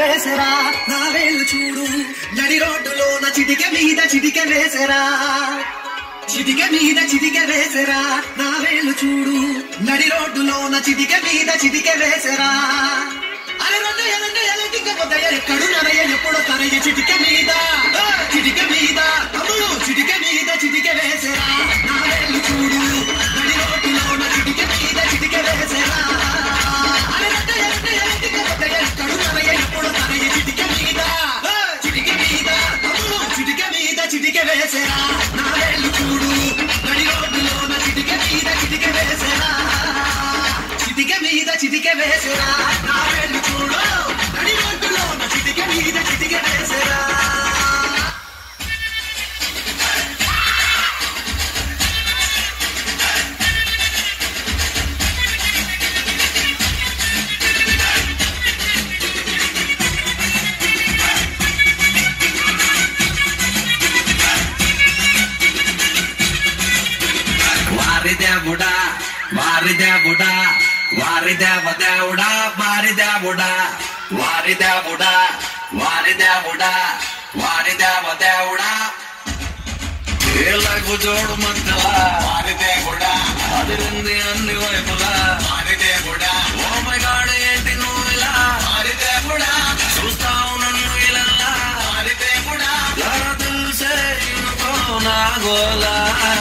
వేసరా నా వేలు చూడు నడి రోడ్డులో నా చిటిక మీద చిటిక వేసరా చిటిక మీద చిటిక వేసరా నా వేలు చూడు నడి రోడ్డులో నా చిటిక మీద చిటిక వేసరా అరే రెండు ఎలంటే ఎలంటిక పొద్దయ్య ఎక్కడు నరయ్య ఎప్పుడో తరయ్య చిటిక మీద ఆ, చిటిక మీద తమ్ముడు చిటిక మీద చిటిక వేసరా నా వేలు చూడు నడి రోడ్డులో నా చిటిక మీద చిటిక వేసరా అరే రెండు ఎలంటే ఎలంటిక పొద్దయ్య ఎక్కడు నరయ్య ఎప్పుడో తరయ్య చిటిక మీద ఆ, చిటిక మీద తమ్ముడు చిటిక మీద చిటిక వేసరా నా వేలు చూడు నడి రోడ్డులో నా చిటిక మీద చిటిక వేసరా చిటిక మీద చిటిక వేసరా నా వేలు చూడు నడి రోడ్డులో నా చిటిక మీద చిటిక వేసరా వారి దేవుడా వారి దేవుడా వారి దేవ దేవుడా వారి దేవుడా వారి దేవుడా వారి దేవుడా వారి దేవ దేవుడా ఏళ్ళకు జోడు మధ్యలా వారి దేవుడా అదిరింది అన్ని వైపులా వారి దేవుడా ఓ మై గాడ్ ఏంటి నువ్వు ఇలా వారి దేవుడా చూస్తావు నన్ను ఇలా వారి దేవుడా జర దిల్సే ఇనుకో నా గోలా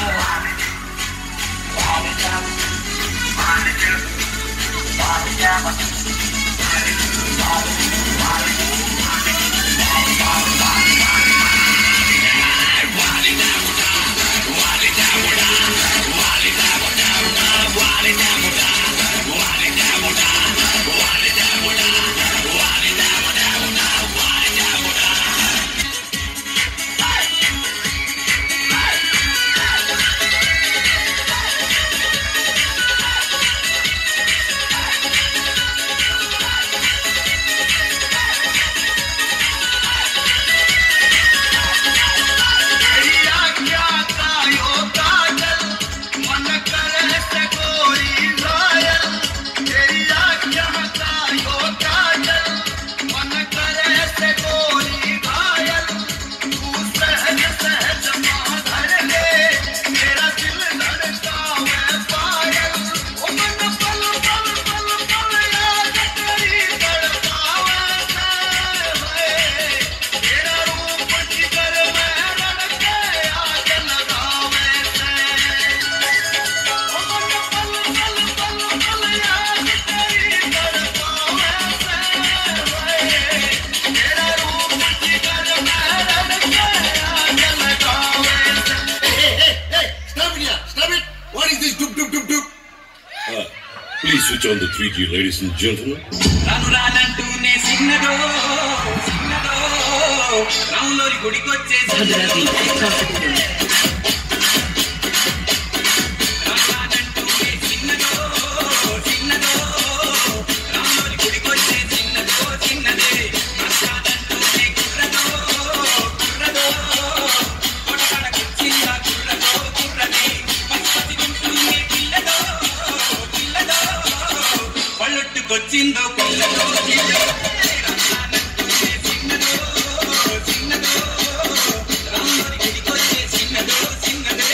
Stop it here! Stop it! What is this doop doop doop doop? Uh, please switch on the 3G, ladies and gentlemen. రాను రానంటూనే సిన్నదో సిన్నదో రాములోరి గుడికొచ్చే భద్రాద్రి కాన్సెప్ట్ రానంటూనే సిన్నదో సిన్నదో రాములోరి గుడికొచ్చే సిన్నదో చిన్నదే రానంటూనే కుర్రదో కుర్రదో కొట్టడ కుచ్చిందా కుర్రదో కుర్రదే పసిపసి గుంటూనే పిల్లదో పిల్లదో పళ్ళొట్టుకొచ్చిందో పిల్లదో పిల్లదో రానంటూనే సిన్నదో సిన్నదో రాములోరి గుడికొచ్చే సిన్నదో చిన్నదే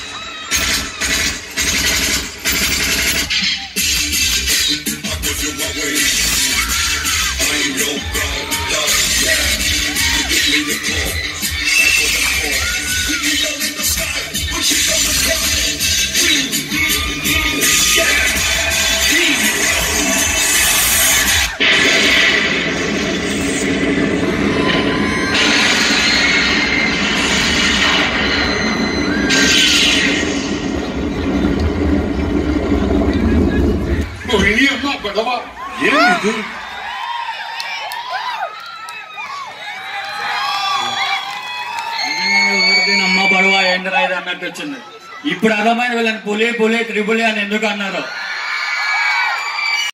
If you want పోయి అమ్మ గొడవ ఏంటి ఊరిది అమ్మ పడవ ఏంటరా ఇది అన్నట్టు వచ్చింది ఇప్పుడు అర్థమైన వీళ్ళని పులి పులి త్రిపులి అని ఎందుకు అన్నారు